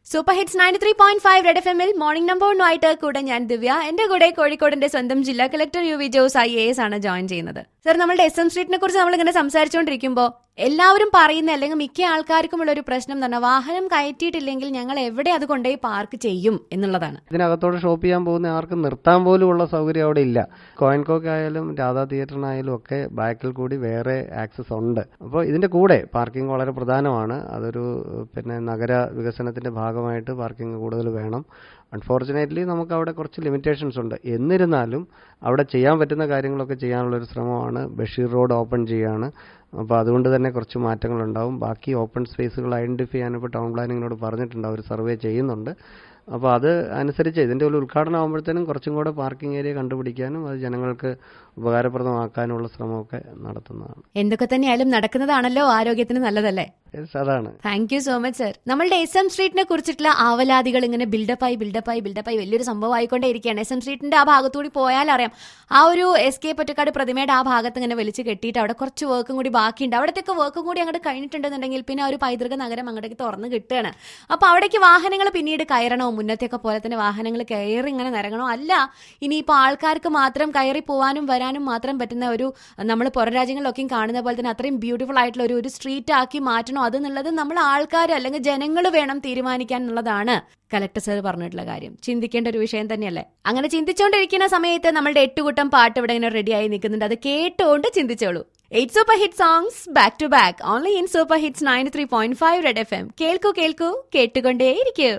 super hits ninety three point five red F എമ്മിൽ morning number ആയിട്ട് കൂടെ ഞാൻ ദിവ്യ എന്റെ കൂടെ കോഴിക്കോടിന്റെ സ്വന്തം ജില്ലാ collector U V Jose I A S ആണ് ജോയിൻ ചെയ്യുന്നത് സർ നമ്മുടെ എസ് എം സ്ട്രീറ്റിനെ കുറിച്ച് നമ്മൾ ഇങ്ങനെ സംസാരിച്ചുകൊണ്ടിരിക്കുമ്പോൾ എല്ലാവരും പറയുന്ന അല്ലെങ്കിൽ മിക്ക ആൾക്കാർക്കും ഉള്ള ഒരു പ്രശ്നം എന്ന് പറഞ്ഞാൽ വാഹനം കയറ്റിയിട്ടില്ലെങ്കിൽ ഞങ്ങൾ എവിടെ അത് കൊണ്ടുപോയി പാർക്ക് ചെയ്യും എന്നുള്ളതാണ് ഇതിനകത്തോടെ ഷോപ്പ് ചെയ്യാൻ പോകുന്ന ആർക്കും നിർത്താൻ പോലും ഉള്ള സൗകര്യം അവിടെ ഇല്ല കോയിൻകോക്ക് ആയാലും രാധാ തിയേറ്ററിനായാലും ഒക്കെ ബാക്കിൽ കൂടി വേറെ ആക്സസ് ഉണ്ട് അപ്പോൾ ഇതിന്റെ കൂടെ പാർക്കിംഗ് വളരെ പ്രധാനമാണ് അതൊരു പിന്നെ നഗര വികസനത്തിന്റെ ഭാഗമായിട്ട് പാർക്കിംഗ് കൂടുതൽ വേണം അൺഫോർച്ചുനേറ്റ്ലി നമുക്ക് അവിടെ കുറച്ച് ലിമിറ്റേഷൻസ് ഉണ്ട് എന്നിരുന്നാലും അവിടെ ചെയ്യാൻ പറ്റുന്ന കാര്യങ്ങളൊക്കെ ചെയ്യാനുള്ള ഒരു ശ്രമമാണ് ബഷീർ റോഡ് ഓപ്പൺ ചെയ്യുകയാണ് അപ്പോൾ അതുകൊണ്ട് തന്നെ കുറച്ച് മാറ്റങ്ങളുണ്ടാവും ബാക്കി ഓപ്പൺ സ്പേസുകൾ ഐഡന്റിഫൈ ചെയ്യാൻ ഇപ്പോൾ ടൗൺ പ്ലാനിങ്ങിനോട് പറഞ്ഞിട്ടുണ്ട് അവർ സർവേ ചെയ്യുന്നുണ്ട് അപ്പോൾ അത് അനുസരിച്ച് ഇതിൻ്റെ ഒരു ഉദ്ഘാടനം ആകുമ്പോഴത്തേനും കുറച്ചും കൂടെ പാർക്കിംഗ് ഏരിയ കണ്ടുപിടിക്കാനും അത് ജനങ്ങൾക്ക് ഉപകാരപ്രദമാക്കാനുള്ള ശ്രമമൊക്കെ നടത്തുന്നതാണ് എന്തൊക്കെ തന്നെയായാലും നടക്കുന്നതാണല്ലോ ആരോഗ്യത്തിന് നല്ലതല്ലേ Yes, അതാണ് thank you so much sir നമ്മളുടെ എസ് എം സ്ട്രീറ്റിനെ കുറിച്ചിട്ടുള്ള ആവലാതികൾ ഇങ്ങനെ ബിൽഡപ്പായി ബിൽഡപ്പായി ബിൽഡപ്പായി വലിയൊരു സംഭവം ആയിക്കൊണ്ടേ ഇരിക്കുകയാണ് എസ് എം സ്ട്രീറ്റിന്റെ ആ ഭാഗത്തുകൂടി പോയാൽ അറിയാം ആ ഒരു എസ് കെ പൊറ്റക്കാട് പ്രതിമയുടെ ആ ഭാഗത്ത് ഇങ്ങനെ വലിച്ചു കെട്ടിയിട്ട് അവിടെ കുറച്ച് വർക്കും കൂടി ബാക്കിയുണ്ട് അവിടത്തേക്ക് വർക്കും കൂടി അങ്ങോട്ട് കഴിഞ്ഞിട്ടുണ്ടെന്നുണ്ടെങ്കിൽ പിന്നെ ആ ഒരു പൈതൃക നഗരം അങ്ങോട്ടേക്ക് തുറന്ന് കിട്ടുകയാണ് അപ്പൊ അവിടേക്ക് വാഹനങ്ങൾ പിന്നീട് കയറണോ മുന്നത്തെയൊക്കെ പോലെ തന്നെ വാഹനങ്ങൾ കയറി ഇങ്ങനെ നിരങ്ങണോ അല്ല ഇനിയിപ്പോൾ ആൾക്കാർക്ക് മാത്രം കയറി പോകാനും വരാനും മാത്രം പറ്റുന്ന ഒരു നമ്മൾ പുറം രാജ്യങ്ങളിലൊക്കെയും കാണുന്ന പോലെ തന്നെ അത്രയും ബ്യൂട്ടിഫുൾ ആയിട്ടുള്ള ഒരു ഒരു സ്ട്രീറ്റ് ആക്കി മാറ്റണോ അതെന്നുള്ളത് നമ്മൾ ആൾക്കാർ അല്ലെങ്കിൽ ജനങ്ങൾ വേണം തീരുമാനിക്കാൻ എന്നുള്ളതാണ് കലക്ടർ സർ പറഞ്ഞിട്ടുള്ള കാര്യം ചിന്തിക്കേണ്ട ഒരു വിഷയം തന്നെയല്ലേ അങ്ങനെ ചിന്തിച്ചുകൊണ്ടിരിക്കുന്ന സമയത്ത് നമ്മളുടെ എട്ടുകൂട്ടം പാട്ട് ഇവിടെ ഇങ്ങനെ റെഡിയായി നിൽക്കുന്നുണ്ട് അത് കേട്ടുകൊണ്ട് ചിന്തിച്ചോളൂ eight super hit songs back to back only in super hits ninety three point five red F M കേൾക്കൂ കേൾക്കൂ കേട്ടുകൊണ്ടേയിരിക്കൂ